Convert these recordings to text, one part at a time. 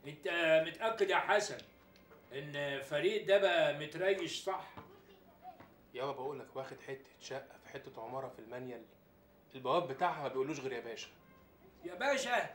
انت متاكد يا حسن ان فريد ده بقى متريش صح يابا بقول لك واخد حته شقه في حته عماره في المانيال البواب بتاعها ما بيقولوش غير يا باشا يا باشا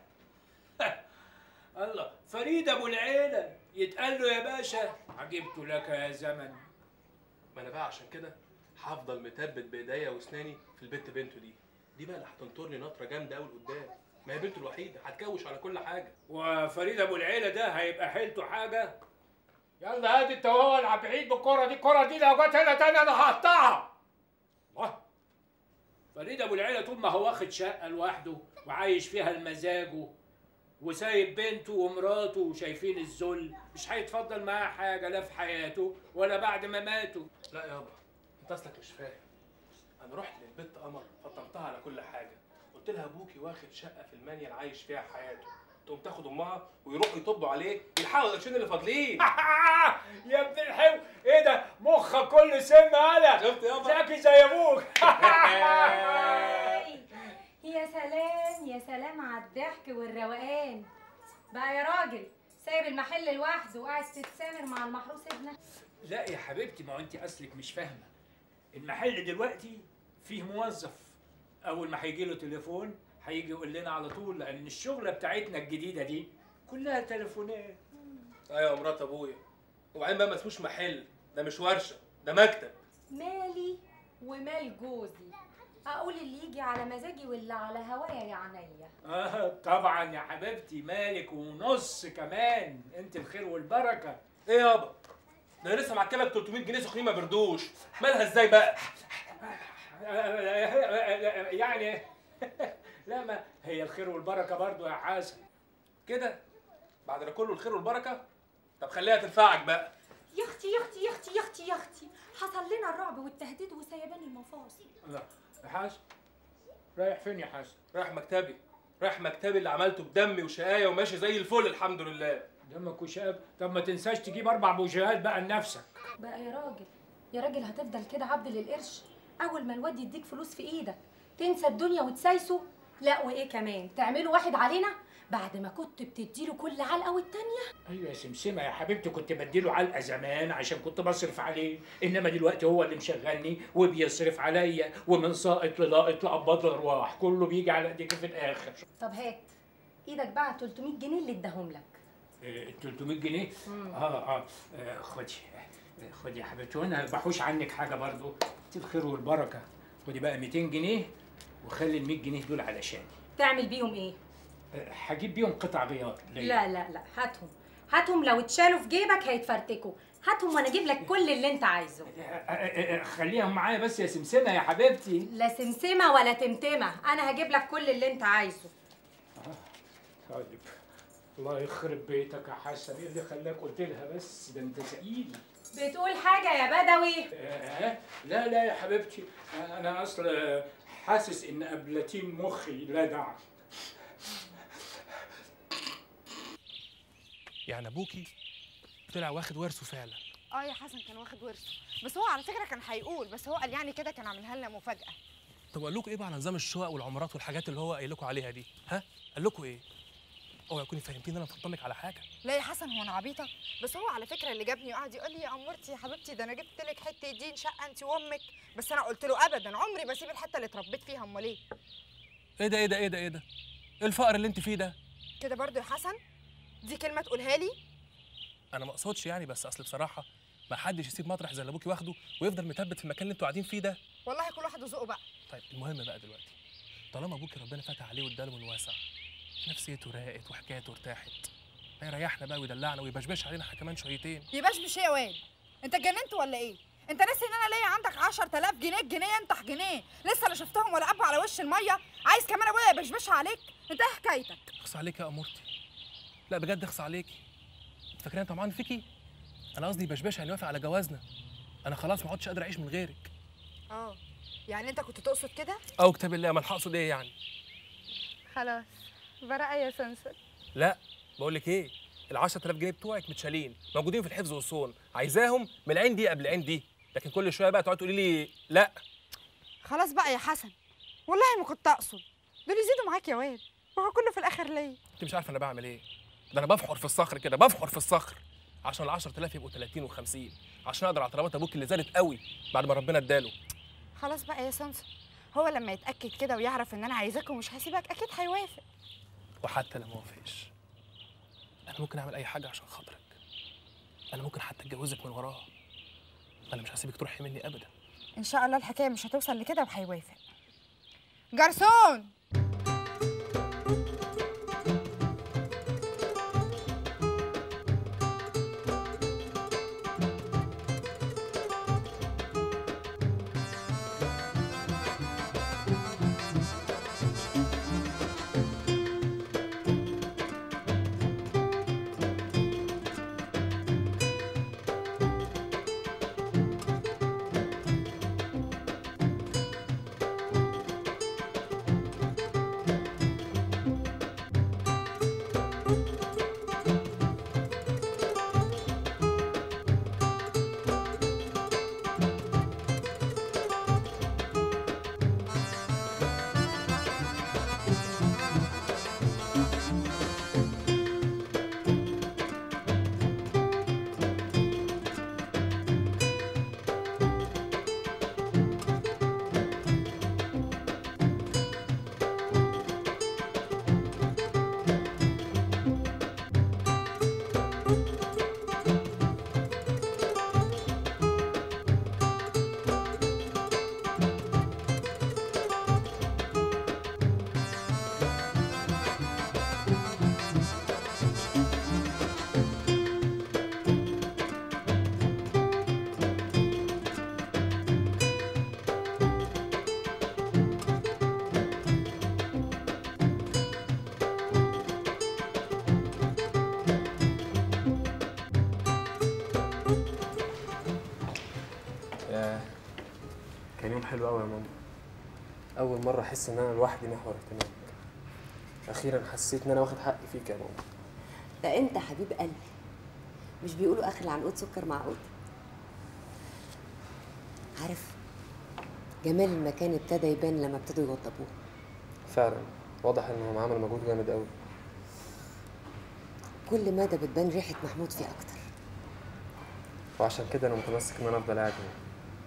الله فريد ابو العيله يتقال له يا باشا عجبت لك يا زمن ما انا بقى عشان كده هفضل مثبت بايديا واسناني في البت بنته دي دي بقى اللي هتنطر لي نطره جامده قوي لقدام ما هي بنته الوحيده هتكوش على كل حاجه وفريد ابو العيله ده هيبقى حيلته حاجه يلا هات انت وهو العب بعيد بالكره دي الكره دي لو جت هنا تاني انا هقطعها الله فريد ابو العيله طول ما هو واخد شقه لوحده وعايش فيها لمزاجه وسايب بنته ومراته وشايفين الذل مش هيتفضل معاه حاجه لا في حياته ولا بعد ما ماتوا لا يابا انت اصلك مش فاهم انا رحت للبت قمر فطمتها على كل حاجه قلت لها ابوكي واخد شقه في المانيال عايش فيها حياته تقوم تاخد امها ويروحوا يطبوا عليه يلحقوا القرشين اللي فاضلين يا ابن الحلو ايه ده مخك كله سم هلا شفت يابا ذكي زي ابوك يا سلام يا سلام على الضحك والروقان بقى يا راجل سايب المحل لوحده وقاعد تتسامر مع المحروس ابنك لا يا حبيبتي ما هو انت اصلك مش فاهمه المحل دلوقتي فيه موظف اول ما هيجي له تليفون هيجي يقول لنا على طول لان الشغله بتاعتنا الجديده دي كلها تليفونات ايوه مرات ابويا وبعدين بقى ما اسموش محل ده مش ورشه ده مكتب مالي ومال جوزي اقول اللي يجي على مزاجي واللي على هوايا يا عينيا اه طبعا يا حبيبتي مالك ونص كمان انت الخير والبركه ايه يابا ده أنا لسه معكلك 300 جنيه سخنين ما بردوش مالها ازاي بقى يعني لا ما هي الخير والبركه برضو يا حسن كده بعد ده كله الخير والبركه طب خليها تنفعك بقى يا اختي يا اختي يا اختي يا اختي يا اختي حصل لنا الرعب والتهديد وسيبان المفاصل لا يا حسن رايح فين يا حسن رايح مكتبي رايح مكتبي اللي عملته بدمي وشقايه وماشي زي الفل الحمد لله دمك وشاب طب ما تنساش تجيب اربع بوجيهات بقى لنفسك بقى يا راجل يا راجل هتفضل كده عبد للقرش اول ما الواد يديك فلوس في ايدك تنسى الدنيا وتسايسه لا وايه كمان تعملوا واحد علينا بعد ما كنت بتديله كل علقه والتانيه ايوه يا سمسمه يا حبيبتي كنت بديله علقه زمان عشان كنت بصرف عليه انما دلوقتي هو اللي مشغلني وبيصرف عليا ومن ساقط للاقط لقبض الارواح كله بيجي على ايديك في الاخر طب هات ايدك بقى على 300 جنيه اللي اداهم لك إيه، 300 جنيه اه اه آه، خدي آه، خدي يا حبيبتي وانا بحوش عنك حاجه برضو انت الخير والبركه خدي بقى 200 جنيه وخلي ال 100 جنيه دول علشاني تعمل بيهم ايه آه، هجيب بيهم قطع غيار ليا. لا لا لا هاتهم هاتهم لو اتشالوا في جيبك هيتفرتكوا هاتهم وانا اجيب لك كل اللي انت عايزه آه، آه، آه، خليهم معايا بس يا سمسمه يا حبيبتي لا سمسمه ولا تمتمه انا هجيب لك كل اللي انت عايزه طيب الله يخرب بيتك يا حسن ايه اللي خلاك قلت لها بس ده انت سئيل بتقول حاجه يا بدوي آه لا لا يا حبيبتي انا اصل آه، حاسس ان ابلتين مخي لا داعي يعني ابوكي طلع واخد ورثه فعلا اه يا حسن كان واخد ورثه بس هو على فكره كان هيقول بس هو قال يعني كده كان عاملها لنا مفاجاه طب قال لكم ايه بقى على نظام الشقق والعمارات والحاجات اللي هو قايل لكم عليها دي ها قال لكم ايه اوعى تكوني فهمتيني انا مفطمك على حاجه لا يا حسن هو انا عبيطه بس هو على فكره اللي جابني وقعد يقول لي يا امورتي يا حبيبتي ده انا جبت لك حته دين شقه انت وامك بس انا قلت له ابدا عمري ما اسيب الحته اللي اتربيت فيها امال ايه ايه ده ايه ده ايه ده ايه ده ايه الفقر اللي انت فيه ده كده برضو يا حسن دي كلمه تقولها لي انا ما اقصدش يعني بس اصل بصراحه ما حدش يسيب مطرح زي اللي ابوكي واخده ويفضل مثبت في المكان اللي انتوا قاعدين فيه ده والله كل واحد وذوقه بقى طيب المهم بقى دلوقتي طالما ابوكي ربنا فتح عليه واداله من واسع نفسيته راقت وحكايته ارتاحت ما يريحنا بقى ويدلعنا ويبشبش علينا احنا كمان شويتين يبشبش ايه يا واد انت اتجننت ولا ايه انت ناسي ان انا ليا عندك 10000 جنيه جنيه ينطح جنيه لسه لا شفتهم ولا ابوا على وش الميه عايز كمان ابويا يبشبشها عليك انت ايه حكايتك اخص عليك يا امورتي لا بجد اخص عليكي انت فاكرين أنا طمعان فيكي انا قصدي بشبش هنوافق على جوازنا انا خلاص ما عدتش قادر اعيش من غيرك اه يعني انت كنت تقصد كده او كتاب الله ما هقصد ايه يعني خلاص براءة يا سنسل لا بقول لك ايه ال 10000 جنيه بتوعك متشالين موجودين في الحفظ والصون عايزاهم من العين دي قبل العين دي لكن كل شويه بقى تقعد تقولي لي لا خلاص بقى يا حسن والله ما كنت اقصد دول يزيدوا معاك يا واد ما هو كله في الاخر ليا انت مش عارفه انا بعمل ايه ده انا بفحر في الصخر كده بفحر في الصخر عشان ال 10000 يبقوا 30 و50 عشان اقدر على طلبات ابوك اللي زادت قوي بعد ما ربنا اداله خلاص بقى يا سمسم هو لما يتاكد كده ويعرف ان انا عايزاك ومش هسيبك اكيد هيوافق وحتى لو ما وافقش انا ممكن اعمل اي حاجه عشان خاطرك انا ممكن حتى اتجوزك من وراه انا مش هسيبك تروحي مني ابدا ان شاء الله الحكايه مش هتوصل لكده وهيوافق جرسون ياه كان يوم حلو قوي يا ماما اول مره احس ان انا لوحدي محور اهتمامك اخيرا حسيت ان انا واخد حقي فيك يا ماما ده انت حبيب قلبي مش بيقولوا اخر العنقود سكر معقود عارف جمال المكان ابتدى يبان لما ابتدوا يوضبوه فعلا واضح انهم عملوا مجهود جامد قوي كل مدى بتبان ريحه محمود فيه اكتر وعشان كده انا متمسك ان انا افضل قاعد هنا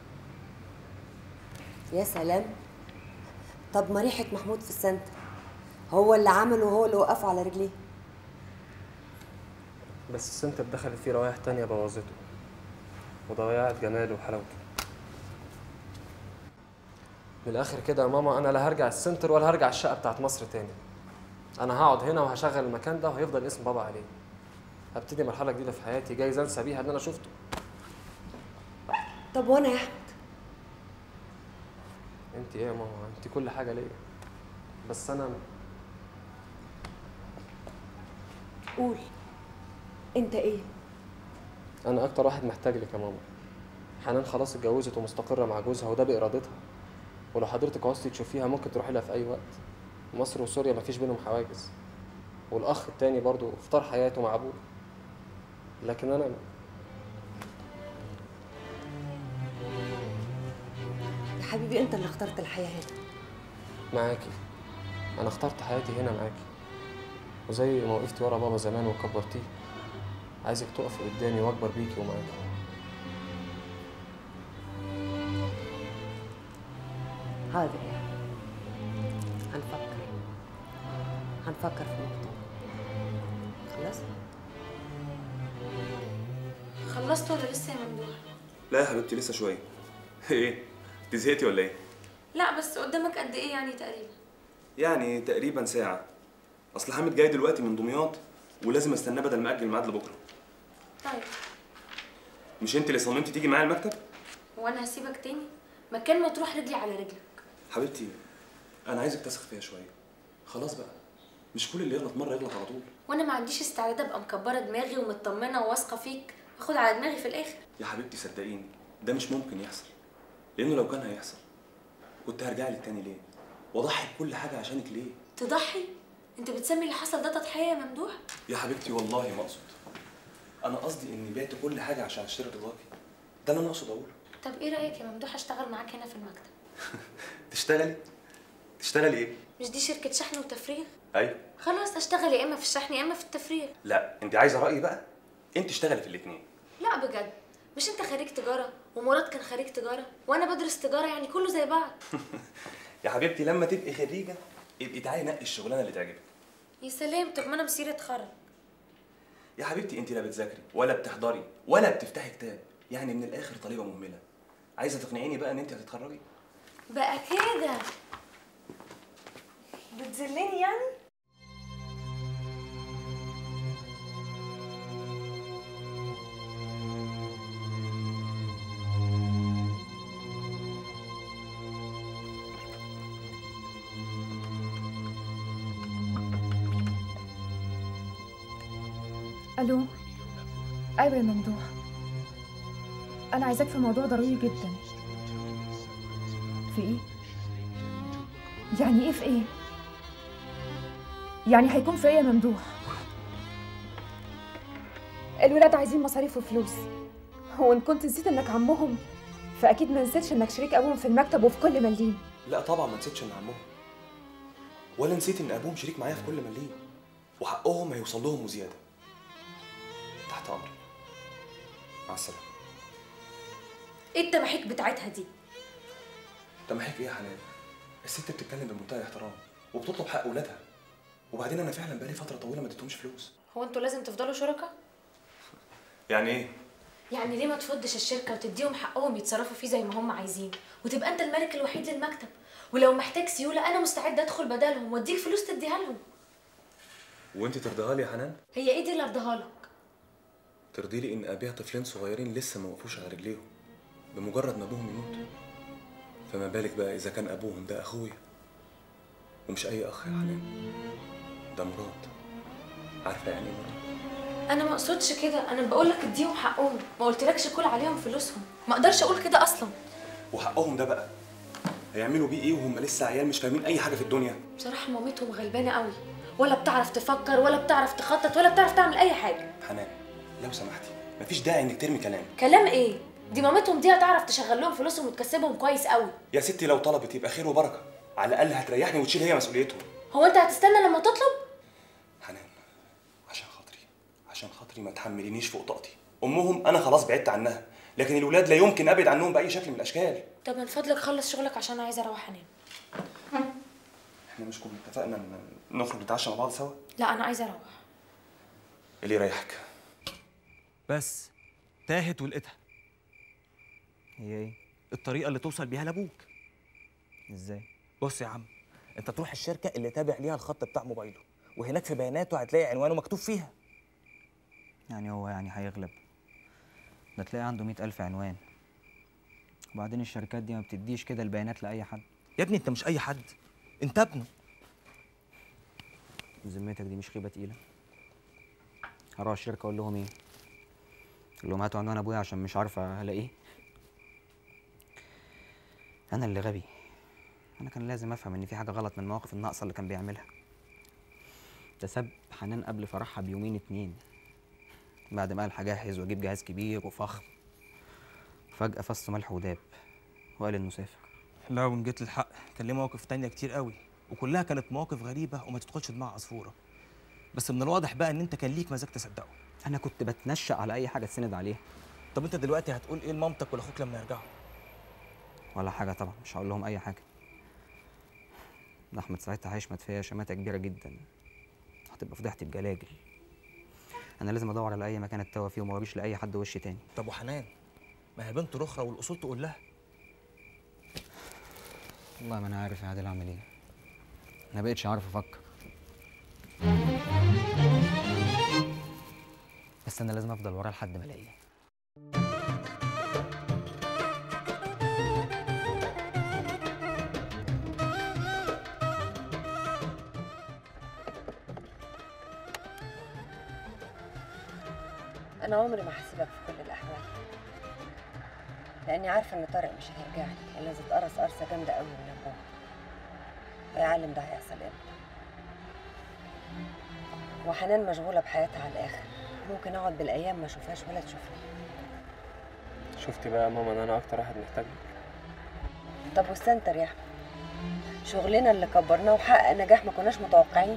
يا سلام طب ما ريحه محمود في السنتر هو اللي عمله وهو اللي وقفه على رجليه بس السنتر دخلت فيه روايح تانية بوظته وضيعت جماله وحلاوته من الاخر كده يا ماما انا لا هرجع السنتر ولا هرجع الشقه بتاعت مصر تاني انا هقعد هنا وهشغل المكان ده وهيفضل اسم بابا عليه هبتدي مرحله جديده في حياتي جايز انسى بيها اللي انا شفته طب وانا يا احمد انت ايه يا ماما انت كل حاجه ليا بس انا قول انت ايه انا اكتر واحد محتاج لك يا ماما حنان خلاص اتجوزت ومستقره مع جوزها وده بارادتها ولو حضرتك عوزتي تشوفيها ممكن تروحي لها في اي وقت مصر وسوريا مفيش بينهم حواجز والاخ التاني برضو اختار حياته مع ابوه لكن انا يا حبيبي انت اللي اخترت الحياه هنا معاكي انا اخترت حياتي هنا معاكي وزي ما وقفتي ورا بابا زمان وكبرتيه عايزك تقفي قدامي واكبر بيكي ومعاكي حاضر يا أحمد. هنفكر هنفكر في الموضوع خلاص خلصت ولا لسه يا ممدوح؟ لا يا حبيبتي لسه شويه ايه انت زهقتي ولا ايه لا بس قدامك قد ايه يعني تقريبا؟ يعني تقريبا ساعه اصل حامد جاي دلوقتي من دمياط ولازم استناه بدل ما اجل الميعاد لبكره طيب مش انت اللي صممتي تيجي معايا المكتب وانا هسيبك تاني؟ مكان ما تروح رجلي على رجلك حبيبتي انا عايزك تثق فيا شويه خلاص بقى مش كل اللي يغلط مره يغلط على طول وانا ما عنديش استعداد ابقى مكبره دماغي ومطمنه وواثقه فيك اخد على دماغي في الاخر يا حبيبتي صدقيني ده مش ممكن يحصل لانه لو كان هيحصل كنت هرجع لك تاني ليه واضحي بكل حاجه عشانك ليه تضحي انت بتسمي اللي حصل ده تضحيه يا ممدوح يا حبيبتي والله ما اقصد انا قصدي اني بعت كل حاجه عشان اشتري رضاكي ده اللي انا اقصد اقوله طب ايه رايك يا ممدوح اشتغل معاك هنا في المكتب تشتغلي تشتغلي ايه مش دي شركه شحن وتفريغ ايوه خلاص اشتغل يا اما في الشحن يا اما في التفريغ لا انت عايزه رايي بقى انت اشتغلي في الاثنين لا بجد مش انت خريج تجاره ومراد كان خريج تجاره وانا بدرس تجاره يعني كله زي بعض يا حبيبتي لما تبقي خريجه ابقي تعالي نقي الشغلانه اللي تعجبك يا سلام طب ما انا مسيره اتخرج يا حبيبتي انت لا بتذاكري ولا بتحضري ولا بتفتحي كتاب يعني من الاخر طالبه مهمله عايزه تقنعيني بقى ان انت هتتخرجي بقى كده بتذلني يعني الو ايوه يا ممدوح انا عايزاك في موضوع ضروري جدا في ايه يعني ايه في ايه يعني هيكون في ايه يا ممدوح الولاد عايزين مصاريف وفلوس هو ان كنت نسيت انك عمهم فاكيد ما نسيتش انك شريك ابوهم في المكتب وفي كل مليم لا طبعا ما نسيتش ان عمهم ولا نسيت ان ابوهم شريك معايا في كل مليم وحقهم هيوصل لهم وزياده تحت امري مع السلامه ايه التماحيك بتاعتها دي تمحيك ايه يا حنان الست بتتكلم بمنتهى الاحترام وبتطلب حق اولادها وبعدين انا فعلا بقالي فتره طويله ما اديتهمش فلوس هو انتوا لازم تفضلوا شركاء يعني ايه يعني ليه ما تفضش الشركه وتديهم حقهم يتصرفوا فيه زي ما هم عايزين وتبقى انت الملك الوحيد للمكتب ولو محتاج سيوله انا مستعده ادخل بدلهم واديك فلوس تديها لهم وانت ترضيها لي يا حنان هي ايه دي اللي ارضها لك ترضي لي ان ابيع طفلين صغيرين لسه ما وقفوش على رجليهم بمجرد ما ابوهم يموت فما بالك بقى اذا كان ابوهم ده اخويا ومش اي اخ يا حنان ده مراد عارفه يعني ايه مراد انا ما اقصدش كده انا بقول لك اديهم حقهم ما قلتلكش كل عليهم فلوسهم ما اقدرش اقول كده اصلا وحقهم ده بقى هيعملوا بيه ايه وهم لسه عيال مش فاهمين اي حاجه في الدنيا بصراحه مامتهم غلبانه قوي ولا بتعرف تفكر ولا بتعرف تخطط ولا بتعرف تعمل اي حاجه حنان لو سمحتي مفيش داعي انك ترمي كلام كلام ايه دي مامتهم دي هتعرف تشغل لهم فلوسهم وتكسبهم كويس قوي يا ستي لو طلبت يبقى خير وبركه على الاقل هتريحني وتشيل هي مسؤوليتهم هو انت هتستنى لما تطلب حنان عشان خاطري عشان خاطري ما تحملينيش فوق طاقتي امهم انا خلاص بعدت عنها لكن الولاد لا يمكن ابعد عنهم باي شكل من الاشكال طب من فضلك خلص شغلك عشان أنا عايزه اروح انام احنا مش كنا اتفقنا ان نخرج نتعشى مع بعض سوا لا انا عايزه اروح اللي يريحك بس تاهت ولقيتها هي ايه الطريقه اللي توصل بيها لابوك ازاي بص يا عم انت تروح الشركه اللي تابع ليها الخط بتاع موبايله وهناك في بياناته هتلاقي عنوانه مكتوب فيها يعني هو يعني هيغلب ده تلاقي عنده مئة ألف عنوان وبعدين الشركات دي ما بتديش كده البيانات لأي حد يا ابني انت مش اي حد انت ابنه ذمتك دي مش خيبة تقيلة هروح الشركة أقول لهم إيه أقول لهم هاتوا عنوان أبويا عشان مش عارفة ألاقيه أنا اللي غبي أنا كان لازم أفهم إن في حاجة غلط من المواقف الناقصة اللي كان بيعملها ده ساب حنان قبل فرحها بيومين اتنين بعد ما قال هجهز واجيب جهاز كبير وفخم فجأة فص ملح وداب وقال إنه سافر لا وان جيت للحق كان ليه مواقف تانية كتير قوي وكلها كانت مواقف غريبة وما تدخلش دماغ عصفورة بس من الواضح بقى ان انت كان ليك مزاج تصدقه أنا كنت بتنشأ على أي حاجة تسند عليها طب انت دلوقتي هتقول ايه لمامتك ولاخوك لما يرجعوا ولا حاجة طبعا مش هقول لهم أي حاجة ده أحمد ساعتها هيشمت فيا شماتة كبيرة جدا هتبقى فضيحتي بجلاجل أنا لازم أدور على أي مكان أتوه فيه وما أوريش لأي حد وش تاني طب وحنان ما هي بنت رخرة والاصول تقول لها والله ما أنا عارف يا عادل أعمل إيه أنا بقيتش عارف أفكر بس أنا لازم أفضل وراه لحد ما ألاقيه انا عمري ما هسيبك في كل الاحوال لاني عارفه ان طارق مش هيرجع لي الا اذا اتقرص قرصه جامده قوي من ابوه ويا عالم ده هيحصل امتى وحنان مشغوله بحياتها على الاخر ممكن اقعد بالايام ما اشوفهاش ولا تشوفني شفتي بقى يا ماما ان انا اكتر واحد محتاج طب والسنتر يا احمد شغلنا اللي كبرناه وحقق نجاح ما كناش متوقعين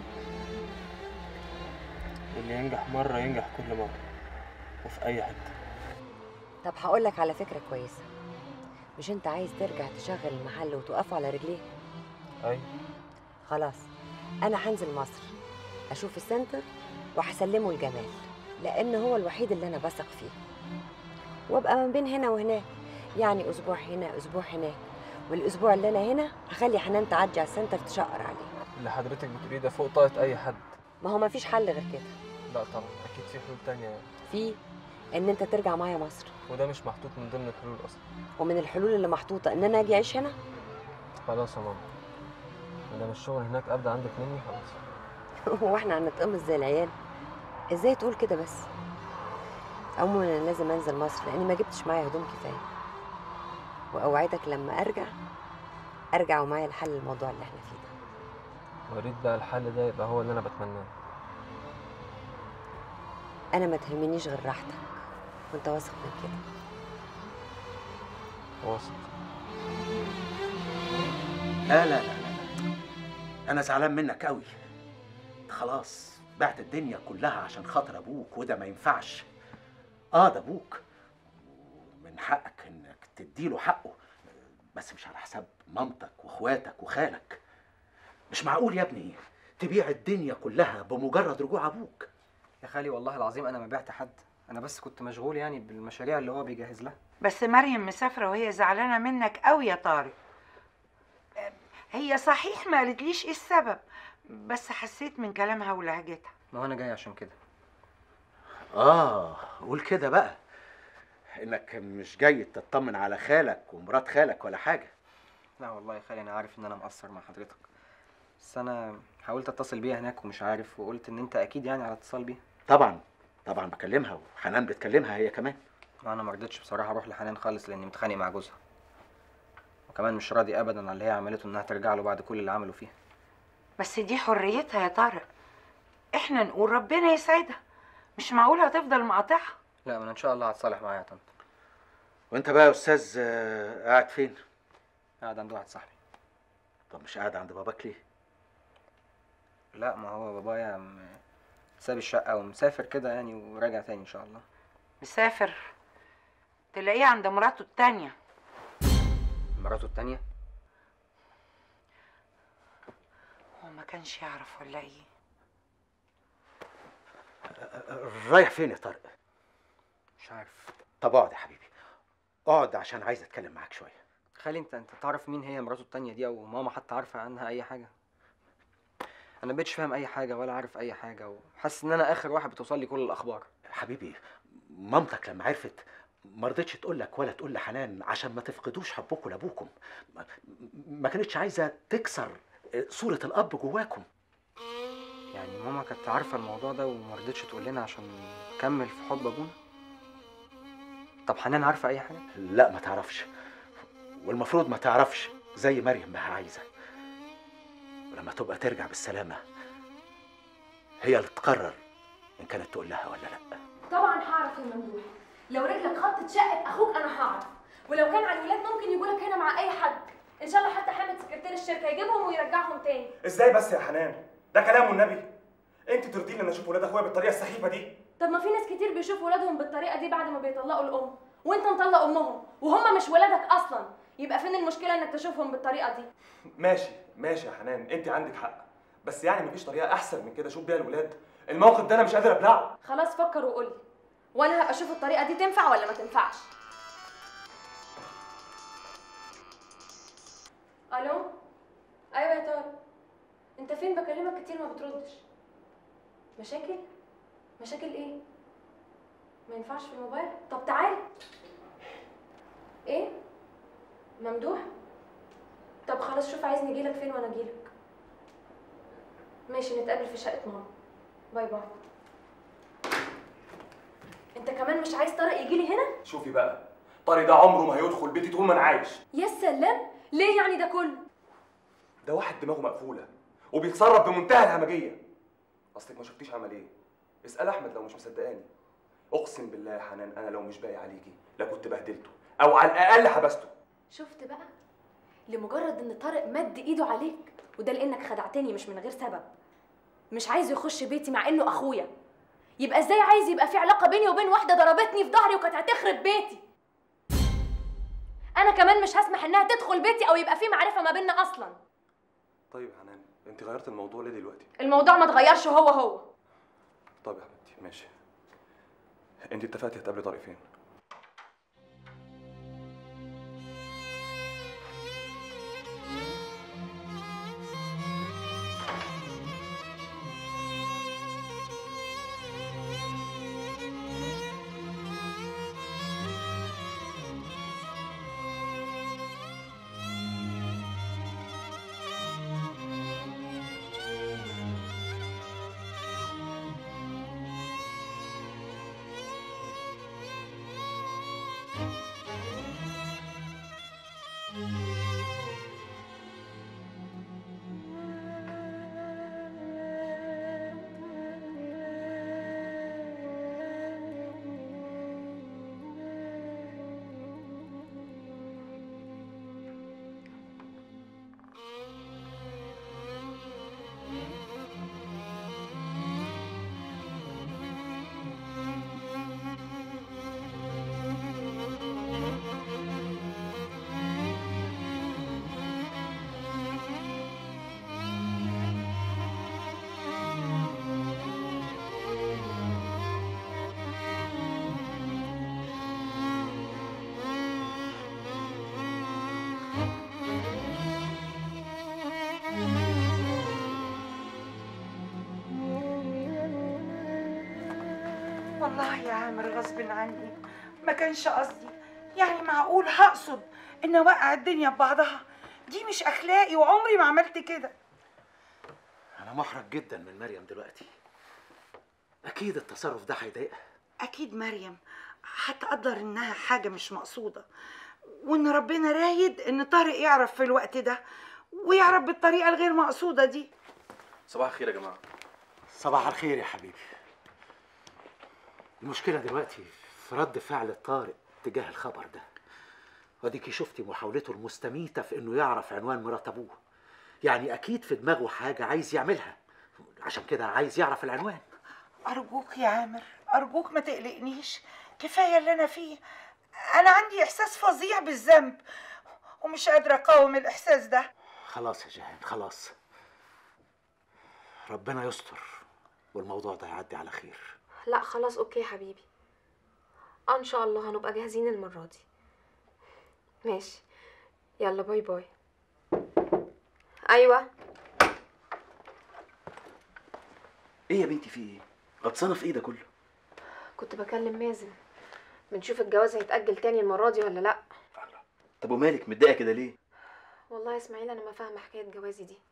واللي ينجح مرة ينجح كل مرة وفي أي حتة طب هقول لك على فكرة كويسة مش انت عايز ترجع تشغل المحل وتقفه على رجليه أيوة خلاص انا هنزل مصر اشوف السنتر وهسلمه لجمال لان هو الوحيد اللي انا بثق فيه وابقى من بين هنا وهناك يعني اسبوع هنا اسبوع هناك والاسبوع اللي انا هنا هخلي حنان تعدي على السنتر تشقر عليه اللي حضرتك بتقوليه ده فوق طاقة أي حد ما هو مفيش حل غير كده لا طبعا أكيد في حلول تانية يعني. في ان انت ترجع معايا مصر وده مش محطوط من ضمن الحلول أصلا ومن الحلول اللي محطوطه ان انا اجي اعيش هنا خلاص يا ماما مادام الشغل هناك أبدا عندك مني خلاص هو احنا هنتقمص زي العيال ازاي تقول كده بس عموما انا لازم انزل مصر لاني ما جبتش معايا هدوم كفايه واوعدك لما ارجع ارجع ومعايا الحل للموضوع اللي احنا فيه ده وريت بقى الحل ده يبقى هو اللي أنا بتمناه انا ما تهمنيش غير راحتك وانت واثق من كده واثق لا لا لا لا لا. انا زعلان منك قوي خلاص بعت الدنيا كلها عشان خاطر ابوك وده ما ينفعش اه ده ابوك من حقك انك تديله حقه بس مش على حساب مامتك واخواتك وخالك مش معقول يا ابني تبيع الدنيا كلها بمجرد رجوع ابوك يا خالي والله العظيم انا ما بعت حد انا بس كنت مشغول يعني بالمشاريع اللي هو بيجهز لها بس مريم مسافرة وهي زعلانة منك قوي يا طارق أه، هي صحيح ما قالتليش ايه السبب بس حسيت من كلامها ولهجتها ما هو انا جاي عشان كده اه قول كده بقى انك مش جاي تطمن على خالك ومرات خالك ولا حاجه لا والله يا خالي انا عارف ان انا مقصر مع حضرتك بس انا حاولت اتصل بيها هناك ومش عارف وقلت ان انت اكيد يعني على اتصال بيها طبعا طبعا بكلمها وحنان بتكلمها هي كمان وانا ما رضيتش بصراحه اروح لحنان خالص لاني متخانق مع جوزها وكمان مش راضي ابدا على اللي هي عملته انها ترجع له بعد كل اللي عمله فيها بس دي حريتها يا طارق احنا نقول ربنا يسعدها مش معقول هتفضل مقاطعها لا ما انا ان شاء الله هتصالح معاها يا طنط وانت بقى يا استاذ آه، قاعد فين قاعد عند واحد صاحبي طب مش قاعد عند باباك ليه لا ما هو بابايا م- ساب الشقه ومسافر كده يعني وراجع تاني ان شاء الله مسافر تلاقيه عند مراته التانية مراته التانية هو ما كانش يعرف ولا ايه رايح فين يا طارق مش عارف طب اقعد يا حبيبي اقعد عشان عايز اتكلم معاك شويه خالي انت انت تعرف مين هي مراته التانية دي او ماما حتى عارفه عنها اي حاجه انا مبقتش فاهم اي حاجه ولا عارف اي حاجه وحاسس ان انا اخر واحد بتوصل لي كل الاخبار حبيبي مامتك لما عرفت ما رضتش تقول لك ولا تقول لحنان عشان ما تفقدوش حبكم لابوكم ما- ما كانتش عايزه تكسر صوره الاب جواكم يعني ماما كانت عارفه الموضوع ده وما رضتش تقول لنا عشان نكمل في حب ابونا طب حنان عارفه اي حاجه لا ما تعرفش والمفروض ما تعرفش زي مريم ما هي عايزه ولما تبقى ترجع بالسلامه هي اللي تقرر ان كانت تقول لها ولا لا طبعا هعرف يا ممدوح لو رجلك خطت شقه اخوك انا هعرف ولو كان على الولاد ممكن يجوا لك هنا مع اي حد ان شاء الله حتى حامد سكرتير الشركه يجيبهم ويرجعهم تاني ازاي بس يا حنان ده كلام والنبي انت ترضيني ان اشوف ولاد اخويا بالطريقه السخيفه دي طب ما في ناس كتير بيشوفوا ولادهم بالطريقه دي بعد ما بيطلقوا الام وانت مطلق امهم وهم مش ولادك اصلا يبقى فين المشكله انك تشوفهم بالطريقه دي ماشي ماشي يا حنان انت عندك حق بس يعني مفيش طريقه احسن من كده اشوف بيها الولاد الموقف ده انا مش قادر ابلعه خلاص فكر وقول لي وانا هبقى اشوف الطريقه دي تنفع ولا ما تنفعش الو ايوه يا طارق انت فين بكلمك كتير ما بتردش مشاكل مشاكل ايه ما ينفعش في الموبايل طب تعال ايه ممدوح طب خلاص شوف عايزني اجيلك فين وانا اجيلك ماشي نتقابل في شقه ماما باي باي انت كمان مش عايز طارق يجيلي هنا شوفي بقى طارق ده عمره ما هيدخل بيتي طول ما انا عايش يا سلام ليه يعني ده كله ده واحد دماغه مقفوله وبيتصرف بمنتهى الهمجيه اصلك ما شفتيش عمل ايه اسال احمد لو مش مصدقاني اقسم بالله يا حنان انا لو مش باقي عليكي لا كنت بهدلته او على الاقل حبسته شفت بقى لمجرد ان طارق مد ايده عليك وده لانك خدعتني مش من غير سبب مش عايز يخش بيتي مع انه اخويا يبقى ازاي عايز يبقى في علاقه بيني وبين واحده ضربتني في ظهري وكانت هتخرب بيتي انا كمان مش هسمح انها تدخل بيتي او يبقى في معرفه ما بيننا اصلا طيب يا حنان انت غيرت الموضوع ليه دلوقتي الموضوع ما اتغيرش هو هو طب يا حبيبتي ماشي انت اتفقتي هتقابلي طارق فين والله يا عامر غصب عني ما كانش قصدي يعني معقول هقصد ان اوقع الدنيا ببعضها دي مش اخلاقي وعمري ما عملت كده انا محرج جدا من مريم دلوقتي اكيد التصرف ده هيضايقها اكيد مريم هتقدر انها حاجه مش مقصوده وان ربنا رايد ان طارق يعرف في الوقت ده ويعرف بالطريقه الغير مقصوده دي صباح الخير يا جماعه صباح الخير يا حبيبي المشكله دلوقتي في رد فعل طارق تجاه الخبر ده وديكي شفتي محاولته المستميتة في انه يعرف عنوان مرات ابوه يعني اكيد في دماغه حاجة عايز يعملها عشان كده عايز يعرف العنوان ارجوك يا عامر ارجوك ما تقلقنيش كفايه اللي انا فيه انا عندي احساس فظيع بالذنب ومش قادره اقاوم الاحساس ده خلاص يا جهان خلاص ربنا يستر والموضوع ده يعدي على خير لا خلاص اوكي يا حبيبي آه، ان شاء الله هنبقى جاهزين المره دي ماشي يلا باي باي ايوه ايه يا بنتي في ايه غطسانه في ايه ده كله كنت بكلم مازن بنشوف الجواز هيتأجل تاني المرة دي ولا لأ طب ومالك متضايقه كده ليه والله يا اسماعيل أنا ما فاهمة حكاية جوازي دي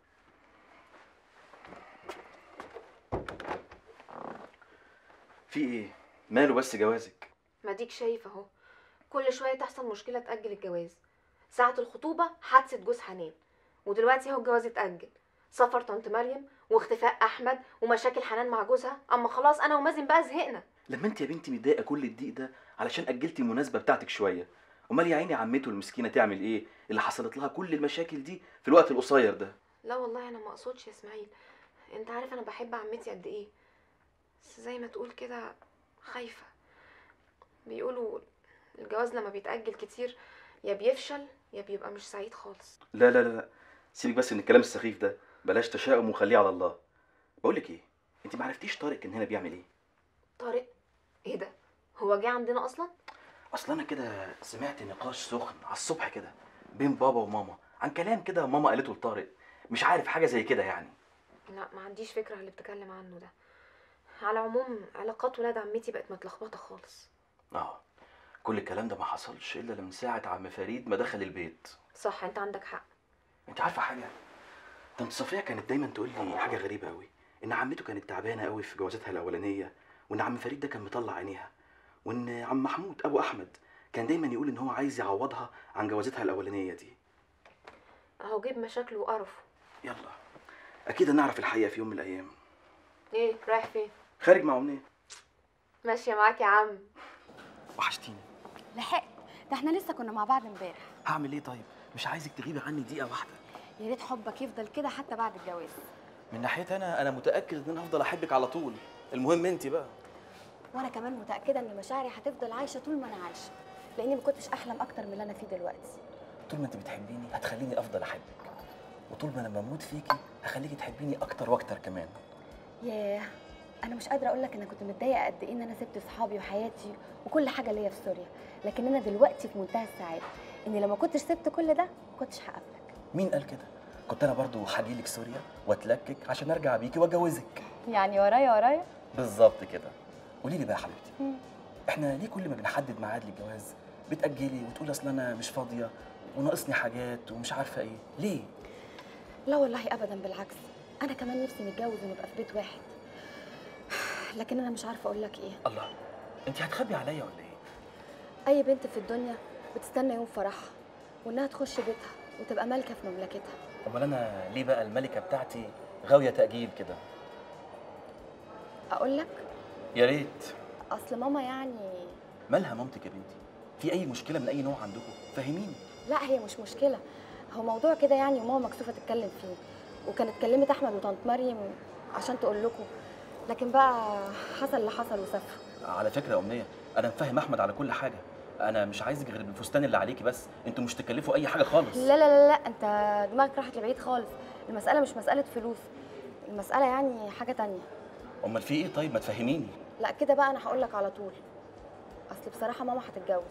في ايه ماله بس جوازك ما ديك شايف اهو كل شوية تحصل مشكلة تأجل الجواز ساعة الخطوبة حادثة جوز حنان ودلوقتي اهو الجواز اتأجل سفر طنط مريم واختفاء أحمد ومشاكل حنان مع جوزها أما خلاص أنا ومازن بقى زهقنا لما انت يا بنتي متضايقه كل الضيق ده علشان اجلتي المناسبه بتاعتك شويه امال يا عيني عمته المسكينه تعمل ايه اللي حصلت لها كل المشاكل دي في الوقت القصير ده لا والله أنا ما أقصدش يا إسماعيل أنت عارف أنا بحب عمتي قد إيه بس زي ما تقول كده خايفة بيقولوا الجواز لما بيتأجل كتير يا بيفشل يا بيبقى مش سعيد خالص لا لا لا لا سيبك بس من الكلام السخيف ده بلاش تشاؤم وخليه على الله بقول لك ايه انت ما عرفتيش طارق كان هنا بيعمل ايه طارق ايه ده هو جه عندنا اصلا اصل انا كده سمعت نقاش سخن على الصبح كده بين بابا وماما عن كلام كده ماما قالته لطارق مش عارف حاجه زي كده يعني لا ما عنديش فكره عن اللي بتكلم عنه ده على العموم علاقات ولاد عمتي بقت متلخبطه خالص اه كل الكلام ده ما حصلش الا من ساعه عم فريد ما دخل البيت صح انت عندك حق انت عارفه حاجه طنط صفيه كانت دايما تقول لي حاجه غريبه قوي ان عمته كانت تعبانه قوي في جوازتها الاولانيه وان عم فريد ده كان مطلع عينيها وان عم محمود ابو احمد كان دايما يقول ان هو عايز يعوضها عن جوازتها الاولانيه دي اهو جيب مشاكله وقرفه يلا اكيد هنعرف الحقيقه في يوم من الايام ايه رايح فين خارج مع امنيه ماشيه معاك يا عم وحشتيني لحقت ده احنا لسه كنا مع بعض امبارح هعمل ايه طيب مش عايزك تغيبي عني دقيقه واحده يا ريت حبك يفضل كده حتى بعد الجواز من ناحيتي انا انا متاكد ان انا هفضل احبك على طول المهم انت بقى وانا كمان متاكده ان مشاعري هتفضل عايشه طول ما انا عايشه لاني ما كنتش احلم اكتر من اللي انا فيه دلوقتي طول ما انت بتحبيني هتخليني افضل احبك وطول ما انا بموت فيكي هخليكي تحبيني اكتر واكتر كمان ياه انا مش قادره اقول لك انا كنت متضايقه قد ايه ان انا سبت صحابي وحياتي وكل حاجه ليا في سوريا لكن انا دلوقتي في منتهى السعاده اني لو ما كنتش سبت كل ده ما كنتش هقابلك مين قال كده كنت انا برضو هجيلك سوريا واتلكك عشان ارجع بيكي واتجوزك يعني ورايا ورايا بالظبط كده قولي لي بقى يا حبيبتي مم. احنا ليه كل ما بنحدد ميعاد للجواز بتاجلي وتقولي اصل انا مش فاضيه وناقصني حاجات ومش عارفه ايه ليه لا والله ابدا بالعكس انا كمان نفسي نتجوز ونبقى في بيت واحد لكن انا مش عارفه اقول لك ايه الله انت هتخبي عليا ولا ايه اي بنت في الدنيا بتستنى يوم فرحها وانها تخش بيتها وتبقى مالكه في مملكتها امال انا ليه بقى الملكه بتاعتي غاويه تاجيل كده اقول لك يا ريت اصل ماما يعني مالها مامتك يا بنتي في اي مشكله من اي نوع عندكم فهميني لا هي مش مشكله هو موضوع كده يعني وماما مكسوفه تتكلم فيه وكانت كلمت احمد وطنط مريم عشان تقول لكم لكن بقى حصل اللي حصل وسافروا على فكره يا امنيه انا مفهم احمد على كل حاجه انا مش عايزك غير بالفستان اللي عليكي بس انتوا مش تكلفوا اي حاجه خالص لا لا لا لا انت دماغك راحت لبعيد خالص المساله مش مساله فلوس المساله يعني حاجه تانية امال في ايه طيب ما تفهميني لا كده بقى انا هقول لك على طول اصل بصراحه ماما هتتجوز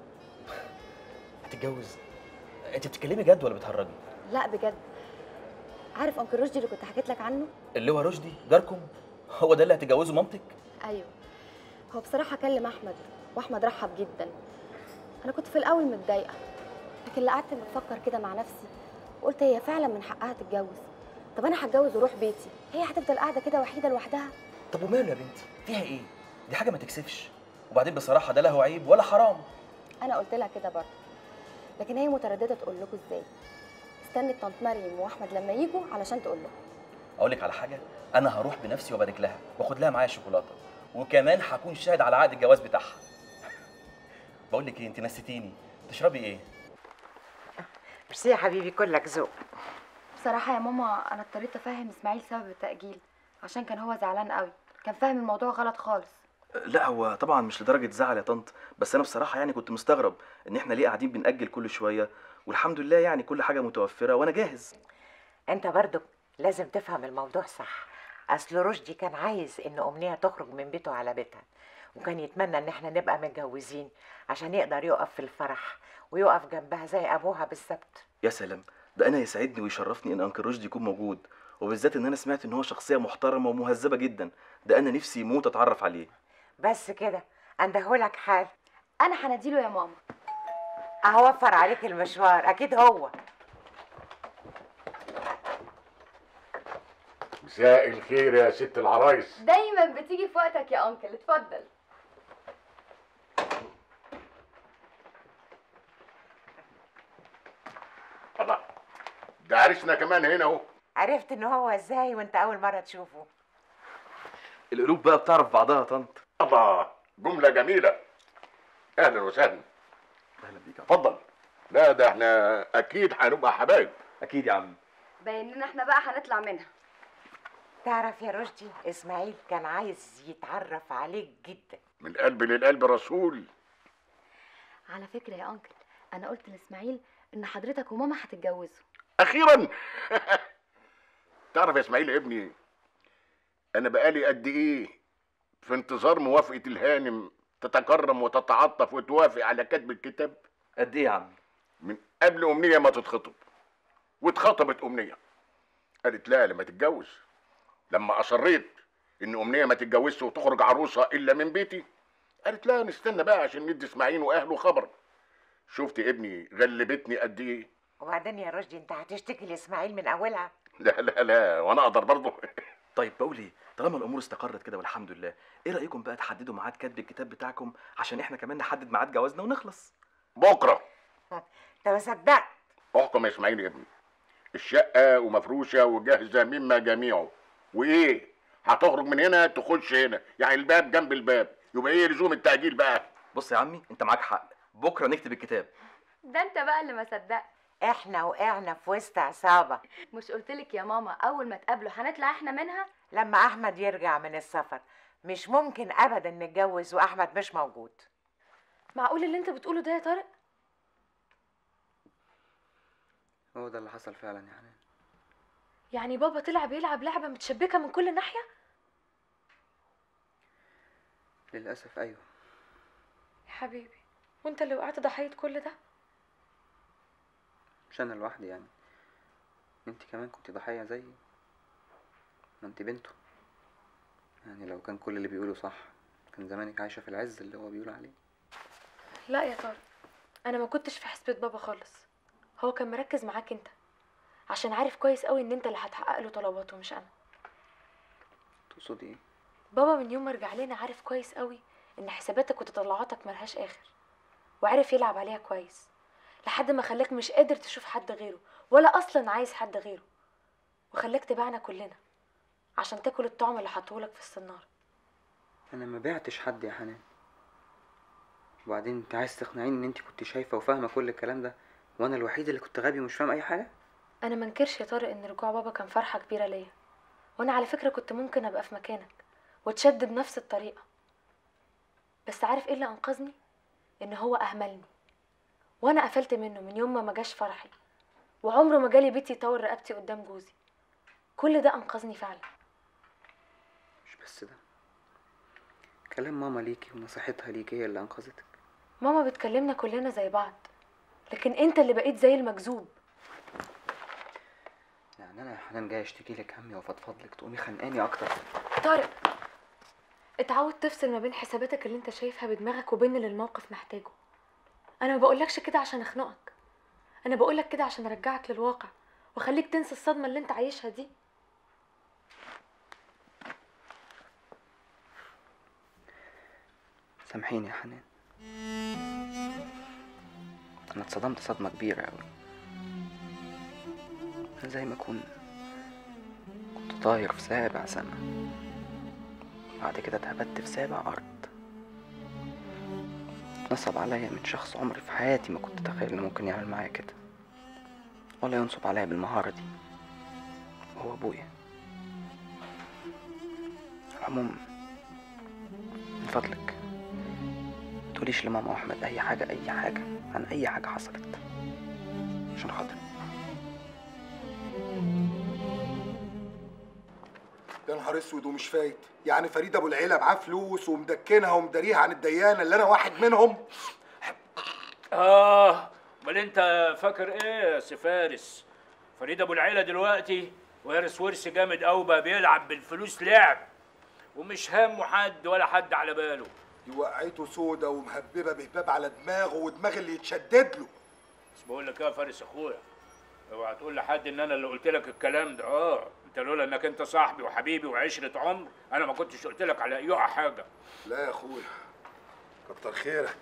هتتجوز انت بتتكلمي جد ولا بتهرجي لا بجد عارف انكل رشدي اللي كنت حكيت لك عنه اللي هو رشدي جاركم هو ده اللي هتجوزه مامتك ايوه هو بصراحه كلم احمد واحمد رحب جدا انا كنت في الاول متضايقه لكن اللي قعدت بفكر كده مع نفسي وقلت هي فعلا من حقها تتجوز طب انا هتجوز واروح بيتي هي هتفضل قاعده كده وحيده لوحدها طب وماله يا بنتي فيها ايه دي حاجه ما تكسفش وبعدين بصراحه ده لا هو عيب ولا حرام انا قلت لها كده برضه لكن هي متردده تقول لكم ازاي استنت طنط مريم واحمد لما يجوا علشان تقول لهم اقول لك على حاجه انا هروح بنفسي وابارك لها واخد لها معايا شوكولاته وكمان هكون شاهد على عقد الجواز بتاعها بقول لك ايه انت نسيتيني تشربي ايه ميرسي يا حبيبي كلك ذوق بصراحه يا ماما انا اضطريت افهم اسماعيل سبب التاجيل عشان كان هو زعلان قوي كان فاهم الموضوع غلط خالص لا هو طبعا مش لدرجه زعل يا طنط بس انا بصراحه يعني كنت مستغرب ان احنا ليه قاعدين بنأجل كل شويه والحمد لله يعني كل حاجه متوفره وانا جاهز انت برضو لازم تفهم الموضوع صح اصل رشدي كان عايز ان امنيه تخرج من بيته على بيتها وكان يتمنى ان احنا نبقى متجوزين عشان يقدر يقف في الفرح ويقف جنبها زي ابوها بالظبط يا سلام ده انا يسعدني ويشرفني ان انكل رشدي يكون موجود وبالذات ان انا سمعت ان هو شخصيه محترمه ومهذبه جدا ده انا نفسي يموت اتعرف عليه بس كده اندهولك حال انا هناديله يا ماما اهوفر عليك المشوار اكيد هو مساء الخير يا ست العرايس دايما بتيجي في وقتك يا انكل اتفضل الله ده عرسنا كمان هنا اهو عرفت ان هو ازاي وانت اول مره تشوفه القلوب بقى بتعرف بعضها يا طنط الله جملة جميلة أهلا وسهلا اهلا بيك يا اتفضل لا ده احنا أكيد هنبقى حبايب اكيد يا عم باين لنا احنا بقى هنطلع منها تعرف يا رشدي اسماعيل كان عايز يتعرف عليك جدا من قلب للقلب رسول على فكره يا انكل انا قلت لاسماعيل ان حضرتك وماما هتتجوزوا أخيرا تعرف يا إسماعيل يا ابني أنا بقالي قد إيه في انتظار موافقة الهانم تتكرم وتتعطف وتوافق على كتب الكتاب قد ايه يا عم من قبل أمنية ما تتخطب واتخطبت أمنية قالت لا لما تتجوز لما أصريت إن أمنية ما تتجوزش وتخرج عروسة إلا من بيتي قالت لا نستنى بقى عشان ندي إسماعيل وأهله خبر شفت ابني غلبتني قد إيه وبعدين يا رشدي انت هتشتكي لاسماعيل من اولها لا لا لا وأنا أقدر برضه طيب بقول ايه طالما الامور استقرت كده والحمد لله ايه رايكم بقى تحددوا ميعاد كتب الكتاب بتاعكم عشان احنا كمان نحدد ميعاد جوازنا ونخلص بكرة انت ما صدقت احكم يا إسماعيل يا ابني الشقة ومفروشة وجاهزة مما جميعه وإيه هتخرج من هنا تخش هنا يعني الباب جنب الباب يبقى إيه لزوم التأجيل بقى بص يا عمي انت معاك حق بكره نكتب الكتاب ده انت بقى اللي ما صدقت احنا وقعنا في وسط عصابه مش قلتلك يا ماما اول ما تقابلوا هنطلع احنا منها لما احمد يرجع من السفر مش ممكن ابدا نتجوز واحمد مش موجود معقول اللي انت بتقوله ده يا طارق هو ده اللي حصل فعلا يا حنان يعني بابا طلع بيلعب لعبه متشبكه من كل ناحيه للاسف ايوه يا حبيبي وانت اللي وقعت ضحيه كل ده مش انا لوحدي يعني انت كمان كنت ضحيه زيي ما انت بنته يعني لو كان كل اللي بيقوله صح كان زمانك عايشه في العز اللي هو بيقول عليه لا يا طارق انا ما كنتش في حسبة بابا خالص هو كان مركز معاك انت عشان عارف كويس قوي ان انت اللي هتحقق له طلباته مش انا تقصدي ايه بابا من يوم ما رجع لنا عارف كويس قوي ان حساباتك وتطلعاتك ملهاش اخر وعرف يلعب عليها كويس لحد ما خلاك مش قادر تشوف حد غيره ولا اصلا عايز حد غيره وخلاك تبعنا كلنا عشان تاكل الطعم اللي حطهولك في الصنارة انا ما بعتش حد يا حنان وبعدين انت عايز تقنعيني ان انت كنت شايفه وفاهمه كل الكلام ده وانا الوحيد اللي كنت غبي ومش فاهم اي حاجه انا منكرش يا طارق ان رجوع بابا كان فرحه كبيره ليا وانا على فكره كنت ممكن ابقى في مكانك واتشد بنفس الطريقه بس عارف ايه اللي انقذني ان هو اهملني وانا قفلت منه من يوم ما ما جاش فرحي وعمره ما جالي بيتي يطور رقبتي قدام جوزي كل ده انقذني فعلا مش بس ده كلام ماما ليكي ونصيحتها ليكي هي اللي انقذتك ماما بتكلمنا كلنا زي بعض لكن انت اللي بقيت زي المجذوب يعني انا يا حنان جاي اشتكي لك همي وافضفض لك تقومي خانقاني اكتر طارق اتعود تفصل ما بين حساباتك اللي انت شايفها بدماغك وبين اللي الموقف محتاجه انا ما بقولكش كده عشان اخنقك انا بقولك كده عشان ارجعك للواقع واخليك تنسى الصدمه اللي انت عايشها دي سامحيني يا حنان انا اتصدمت صدمه كبيره قوي زي ما اكون كنت طاير في سابع سما بعد كده اتهبدت في سابع ارض نصب عليا من شخص عمري في حياتي ما كنت اتخيل انه ممكن يعمل معايا كده ولا ينصب عليا بالمهارة دي وهو ابويا على العموم من فضلك متقوليش لماما واحمد اي حاجة اي حاجة عن اي حاجة حصلت عشان خاطري يا نهار اسود ومش فايت يعني فريد ابو العيله معاه فلوس ومدكنها ومداريها عن الديانه اللي انا واحد منهم اه امال انت فاكر ايه يا سي فارس فريد ابو العيله دلوقتي وارث ورث جامد قوي بقى بيلعب بالفلوس لعب ومش هامه حد ولا حد على باله دي وقعته سودا ومهببه بهباب على دماغه ودماغ اللي يتشدد له بس بقول لك ايه يا فارس اخويا اوعى تقول لحد ان انا اللي قلت لك الكلام ده اه انت لولا انك انت صاحبي وحبيبي وعشره عمر انا ما كنتش قلت لك على اي حاجه لا يا اخويا كتر خيرك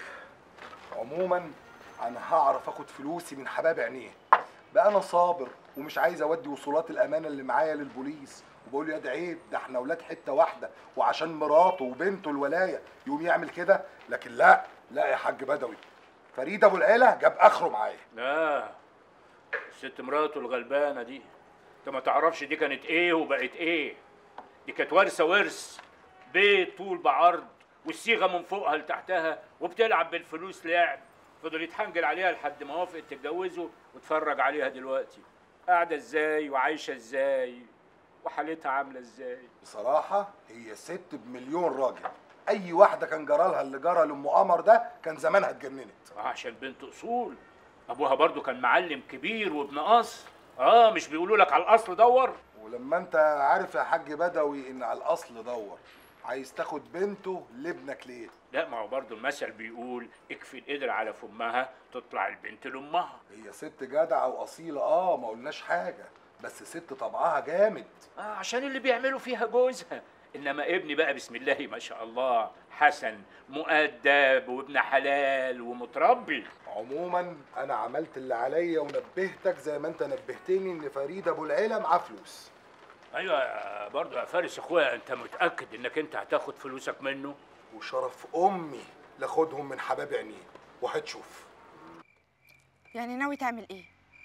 عموما انا هعرف اخد فلوسي من حباب عينيه بقى انا صابر ومش عايز اودي وصولات الامانه اللي معايا للبوليس وبقول له يا ده عيب ده احنا ولاد حته واحده وعشان مراته وبنته الولايه يقوم يعمل كده لكن لا لا يا حاج بدوي فريد ابو العيله جاب اخره معايا لا الست مراته الغلبانه دي انت ما تعرفش دي كانت ايه وبقت ايه دي كانت وارثه ورث بيت طول بعرض والصيغه من فوقها لتحتها وبتلعب بالفلوس لعب فضل يتحنجل عليها لحد ما وافقت تتجوزه واتفرج عليها دلوقتي قاعده ازاي وعايشه ازاي وحالتها عامله ازاي بصراحه هي ست بمليون راجل اي واحده كان جرالها اللي جرى لام قمر ده كان زمانها اتجننت آه، عشان بنت اصول ابوها برضو كان معلم كبير وابن اصل اه مش بيقولوا لك على الاصل دور ولما انت عارف يا حاج بدوي ان على الاصل دور عايز تاخد بنته لابنك ليه لا ما هو برضو المثل بيقول اكفي القدر على فمها تطلع البنت لامها هي ست جدعه واصيله اه ما قلناش حاجه بس ست طبعها جامد آه عشان اللي بيعملوا فيها جوزها انما ابني بقى بسم الله ما شاء الله حسن مؤدب وابن حلال ومتربي عموما انا عملت اللي عليا ونبهتك زي ما انت نبهتني ان فريد ابو العيله معاه فلوس ايوه يا- برضو يا فارس اخويا انت متاكد انك انت هتاخد فلوسك منه وشرف امي لاخدهم من حباب عينيه وهتشوف يعني ناوي تعمل ايه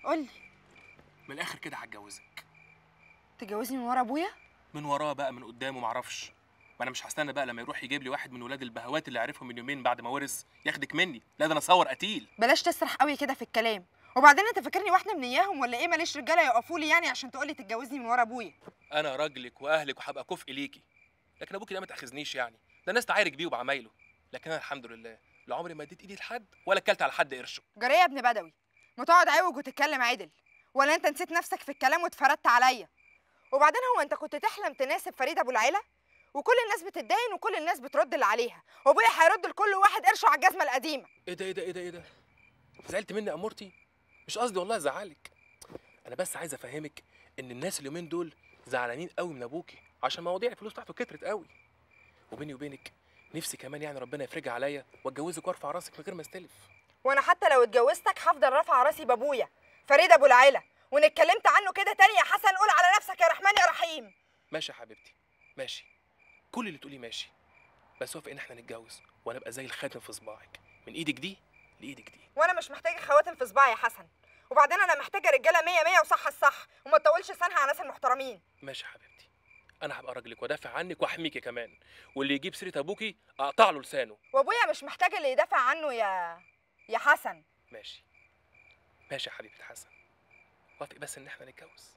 قولي من الاخر كده هتجوزك تجوزني من ورا ابويا من وراه بقى من قدامه معرفش ما انا مش هستنى بقى لما يروح يجيب لي واحد من ولاد البهوات اللي عرفهم من يومين بعد ما ورث ياخدك مني لا ده انا اصور قتيل بلاش تسرح قوي كده في الكلام وبعدين انت فاكرني واحده من اياهم ولا ايه ماليش رجاله يقفوا لي يعني عشان تقولي تتجوزني من ورا ابويا انا راجلك واهلك وهبقى كفء ليكي لكن ابوكي ده ما تاخذنيش يعني ده الناس تعارك بيه وبعمايله لكن انا الحمد لله لا عمري ما اديت ايدي لحد ولا اكلت على حد قرشه جريه يا ابن بدوي ما تقعد عوج وتتكلم عدل ولا انت نسيت نفسك في الكلام واتفردت عليا وبعدين هو انت كنت تحلم تناسب فريد ابو العيله وكل الناس بتتداين وكل الناس بترد اللي عليها وابويا هيرد لكل واحد قرشه على الجزمه القديمه ايه ده ايه ده ايه ده ايه ده زعلت مني يا امورتي مش قصدي والله ازعلك انا بس عايز افهمك ان الناس اليومين دول زعلانين قوي من ابوكي عشان مواضيع الفلوس بتاعته كترت قوي وبيني وبينك نفسي كمان يعني ربنا يفرجها عليا واتجوزك وارفع راسك من غير ما استلف وانا حتى لو اتجوزتك هفضل رافعه راسي بابويا فريد ابو العيله وان اتكلمت عنه كده تاني يا حسن قول على نفسك يا رحمن يا رحيم ماشي يا حبيبتي ماشي كل اللي تقوليه ماشي بس وافق ان احنا نتجوز وانا ابقى زي الخاتم في صباعك من ايدك دي لايدك دي وانا مش محتاجه خواتم في صباعي يا حسن وبعدين انا محتاجه رجاله مية مية وصح الصح وما تطولش لسانها على ناس المحترمين ماشي يا حبيبتي انا هبقى راجلك وادافع عنك واحميكي كمان واللي يجيب سيره ابوكي اقطع له لسانه وابويا مش محتاج اللي يدافع عنه يا يا حسن ماشي ماشي يا حبيبه حسن وافق بس ان احنا نتجوز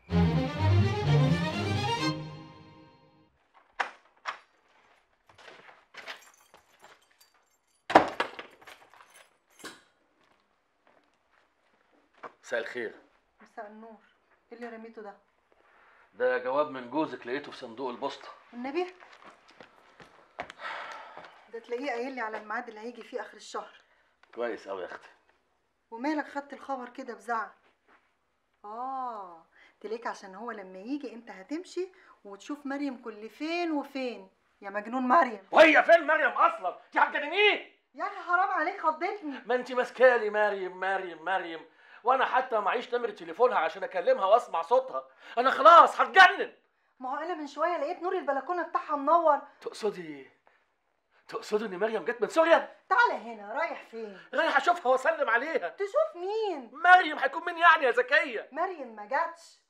مساء الخير مساء النور ايه اللي رميته ده ده جواب من جوزك لقيته في صندوق البوسطة والنبي ده تلاقيه قايل لي على الميعاد اللي هيجي فيه اخر الشهر كويس قوي يا اختي ومالك خدت الخبر كده بزعل اه تلاقيك عشان هو لما يجي انت هتمشي وتشوف مريم كل فين وفين يا مجنون مريم وهي فين مريم اصلا انت هتجننيه يا اخي حرام عليك خضتني ما انت ماسكالي مريم مريم مريم وانا حتى معيش نمرة تليفونها عشان اكلمها واسمع صوتها انا خلاص هتجنن ما هو انا من شويه لقيت نور البلكونه بتاعها منور تقصدي تقصدي ان مريم جت من سوريا تعالى هنا رايح فين رايح اشوفها واسلم عليها تشوف مين مريم هيكون مين يعني يا زكيه مريم ما جاتش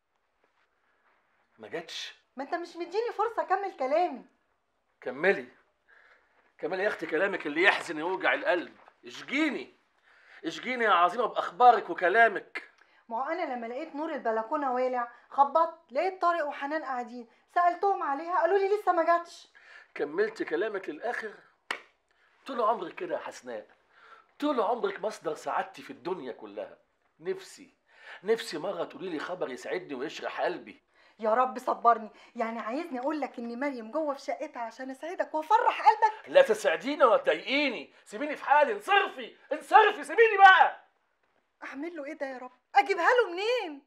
ما جاتش ما انت مش مديني فرصه اكمل كلامي كملي كملي يا اختي كلامك اللي يحزن ويوجع القلب اشجيني اشجيني يا عظيمه باخبارك وكلامك ما هو انا لما لقيت نور البلكونه والع خبطت لقيت طارق وحنان قاعدين سالتهم عليها قالوا لي لسه ما جاتش كملت كلامك للاخر طول عمرك كده يا حسناء طول عمرك مصدر سعادتي في الدنيا كلها نفسي نفسي مره تقولي لي خبر يسعدني ويشرح قلبي يا رب صبرني يعني عايزني اقول لك ان مريم جوه في شقتها عشان اسعدك وافرح قلبك لا تسعديني ولا تضايقيني سيبيني في حالي انصرفي انصرفي سيبيني بقى اعمل له ايه ده يا رب اجيبها له منين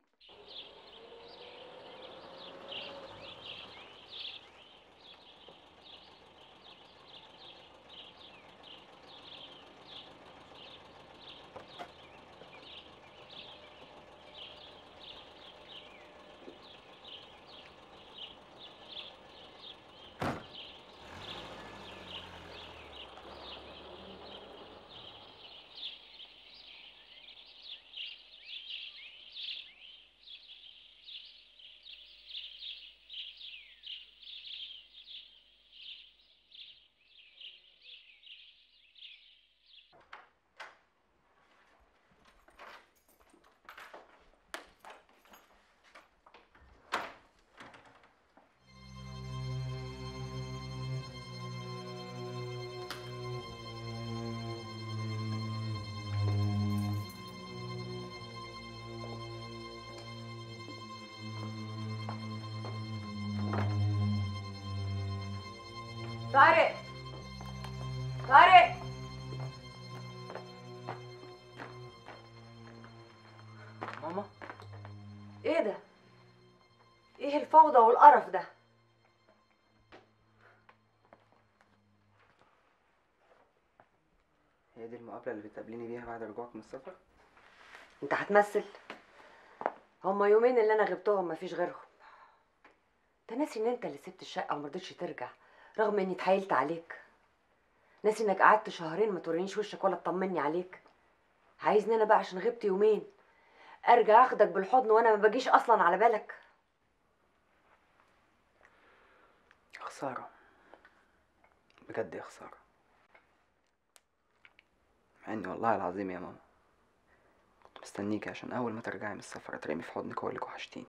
طارق طارق ماما ايه ده ايه الفوضى والقرف ده هي دي المقابلة اللي بتقابليني بيها بعد رجوعك من السفر؟ انت هتمثل هما يومين اللي انا غبتهم مفيش غيرهم انت ناسي ان انت اللي سبت الشقه ومرضتش ترجع رغم اني اتحايلت عليك ناسي انك قعدت شهرين ما تورينيش وشك ولا تطمني عليك عايزني انا بقى عشان غبت يومين ارجع اخدك بالحضن وانا ما باجيش اصلا على بالك خسارة بجد يا خسارة مع اني والله العظيم يا ماما كنت مستنيكي عشان اول ما ترجعي من السفر ترمي في حضنك واقولك وحشتيني